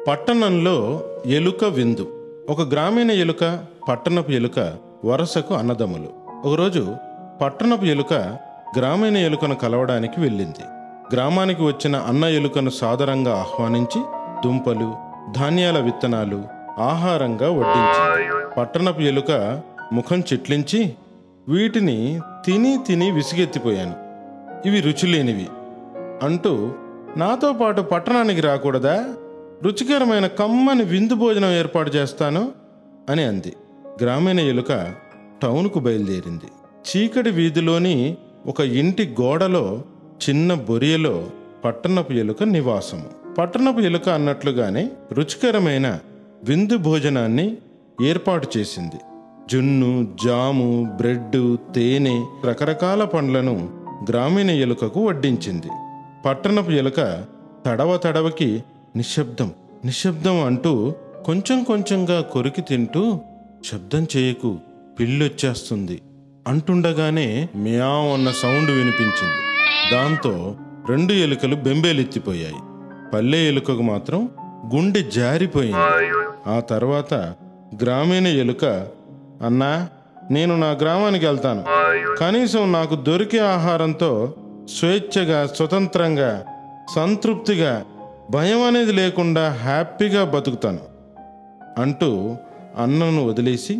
పట్టణంలో ఎలుక విందు ఒక గ్రామీణ ఎలుక పట్టణపు ఎలుక వరసకు అన్నదమ్ములు ఒకరోజు పట్టణపు ఎలుక గ్రామీణ ఎలుకను కలవడానికి వెళ్ళింది గ్రామానికి వచ్చిన అన్న ఎలుకను సాదరంగా ఆహ్వానించి దుంపలు ధాన్యాల విత్తనాలు ఆహారంగా వడ్డించింది పట్టణపు ఎలుక ముఖం చిట్లించి వీటిని తిని తిని విసిగెత్తిపోయాను ఇవి రుచిలేనివి అంటూ నాతో పాటు పట్టణానికి రాకూడదా రుచికరమైన కమ్మని విందు భోజనం ఏర్పాటు చేస్తాను అని అంది గ్రామీణ ఎలుక టౌన్కు బయలుదేరింది చీకటి వీధిలోని ఒక ఇంటి గోడలో చిన్న బొరియలో పట్టణపు ఎలుక నివాసము పట్టణపు ఎలుక అన్నట్లుగానే రుచికరమైన విందు భోజనాన్ని ఏర్పాటు చేసింది జున్ను జాము బ్రెడ్ తేనె రకరకాల పండ్లను గ్రామీణ ఎలుకకు వడ్డించింది పట్టణపు ఎలుక తడవ తడవకి నిశ్శబ్దం నిశ్శబ్దం అంటూ కొంచెం కొంచెంగా కొరికి తింటూ శబ్దం చేయకు పిల్లొచ్చేస్తుంది అంటుండగానే మ్యావ్ అన్న సౌండ్ వినిపించింది దాంతో రెండు ఎలుకలు బెంబేలెత్తిపోయాయి పల్లె ఎలుకకు మాత్రం గుండె జారిపోయింది ఆ తర్వాత గ్రామీణ ఎలుక అన్నా నేను నా గ్రామానికి వెళ్తాను కనీసం నాకు దొరికే ఆహారంతో స్వేచ్ఛగా స్వతంత్రంగా సంతృప్తిగా భయం అనేది లేకుండా హ్యాపీగా బతుకుతాను అంటూ అన్నను వదిలేసి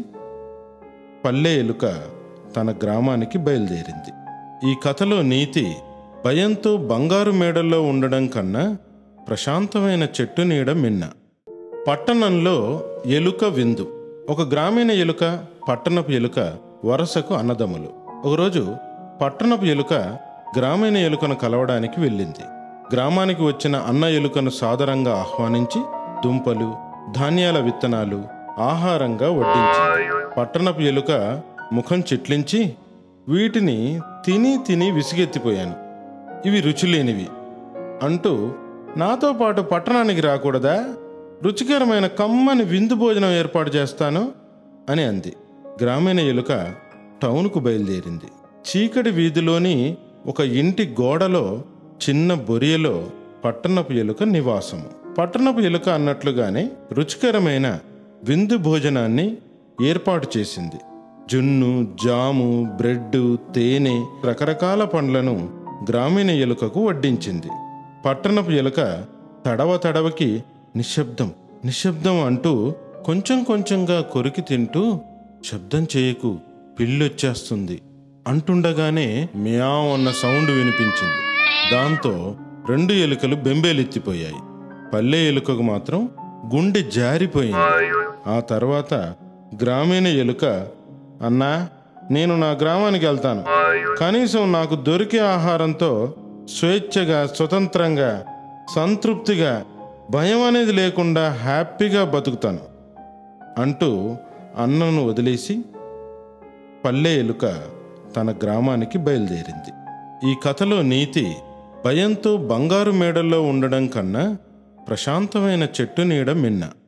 పల్లె ఎలుక తన గ్రామానికి బయలుదేరింది ఈ కథలో నీతి భయంతో బంగారు మేడల్లో ఉండడం కన్నా ప్రశాంతమైన చెట్టు నీడ మిన్న పట్టణంలో ఎలుక విందు ఒక గ్రామీణ ఎలుక పట్టణపు ఎలుక వరసకు అన్నదమ్ములు ఒకరోజు పట్టణపు ఎలుక గ్రామీణ ఎలుకను కలవడానికి వెళ్ళింది గ్రామానికి వచ్చిన అన్న ఎలుకను సాదరంగా ఆహ్వానించి దుంపలు ధాన్యాల విత్తనాలు ఆహారంగా వడ్డించింది పట్టణపు ఎలుక ముఖం చిట్లించి వీటిని తిని తిని విసిగెత్తిపోయాను ఇవి రుచిలేనివి అంటూ నాతో పాటు పట్టణానికి రాకూడదా రుచికరమైన కమ్మని విందు భోజనం ఏర్పాటు చేస్తాను అని అంది గ్రామీణ ఎలుక టౌన్కు బయలుదేరింది చీకటి వీధిలోని ఒక ఇంటి గోడలో చిన్న బొరియలో పట్టణపు ఎలుక నివాసము పట్టణపు ఎలుక అన్నట్లుగానే రుచికరమైన విందు భోజనాన్ని ఏర్పాటు చేసింది జున్ను జాము బ్రెడ్ తేనె రకరకాల పండ్లను గ్రామీణ ఎలుకకు వడ్డించింది పట్టణపు ఎలుక తడవ తడవకి నిశ్శబ్దం నిశ్శబ్దం అంటూ కొంచెం కొంచెంగా కొరికి తింటూ శబ్దం చేయకు పిల్లొచ్చేస్తుంది అంటుండగానే మ్యావ్ అన్న సౌండ్ వినిపించింది దాంతో రెండు ఎలుకలు బెంబేలెత్తిపోయాయి పల్లె ఎలుకకు మాత్రం గుండె జారిపోయింది ఆ తర్వాత గ్రామీణ ఎలుక అన్నా నేను నా గ్రామానికి వెళ్తాను కనీసం నాకు దొరికే ఆహారంతో స్వేచ్ఛగా స్వతంత్రంగా సంతృప్తిగా భయం అనేది లేకుండా హ్యాపీగా బతుకుతాను అంటూ అన్నను వదిలేసి పల్లె ఎలుక తన గ్రామానికి బయలుదేరింది ఈ కథలో నీతి భయంతో బంగారు మేడల్లో ఉండడం కన్నా ప్రశాంతమైన చెట్టు నీడ మిన్న